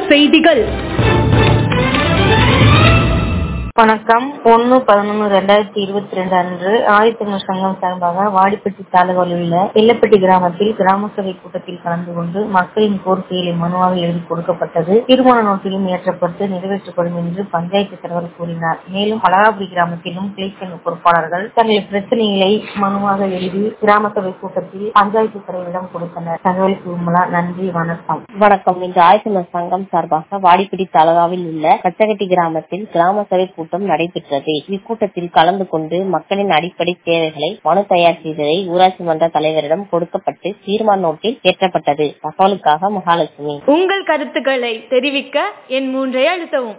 செய்திகள் வணக்கம் ஒன்னு பதினொன்னு ரெண்டாயிரத்தி இருபத்தி ரெண்டு அன்று ஆதித்தமிழ் சங்கம் சார்பாக வாடிப்பட்டி தாலுகாவில் உள்ள எல்லப்பட்டி கிராமத்தில் கிராம சபை கூட்டத்தில் கலந்து கொண்டு மக்களின் கோரிக்கைகளை மனுவாக எழுதி கொடுக்கப்பட்டது தீர்மான நோட்டிலும் ஏற்றப்பட்டு நிறைவேற்றப்படும் என்று பஞ்சாயத்து தலைவர் கூறினார் மேலும் அழகாபுரி கிராமத்திலும் கிளைச்சங்க பொறுப்பாளர்கள் தங்கள் பிரச்சனைகளை மனுவாக எழுதி கிராம சபை கூட்டத்தில் பஞ்சாயத்து தலைவரிடம் கொடுத்தனர் தகவலுக்கு விமலா நன்றி வணக்கம் வணக்கம் இன்று ஆயத்தமிழ் சங்கம் சார்பாக வாடிப்பட்டி தாலுகாவில் உள்ள கச்சகட்டி கிராமத்தில் கிராம சபை கூட்டம் நடைபெற்றது இக்கூட்டத்தில் கலந்து கொண்டு மக்களின் அடிப்படை தேவைகளை மனு தயார் செய்ததை ஊராட்சி மன்ற தலைவரிடம் கொடுக்கப்பட்டு தீர்மான நோட்டில் ஏற்றப்பட்டது தகவலுக்காக மகாலட்சுமி உங்கள் கருத்துக்களை தெரிவிக்க என் மூன்றை அழுத்தவும்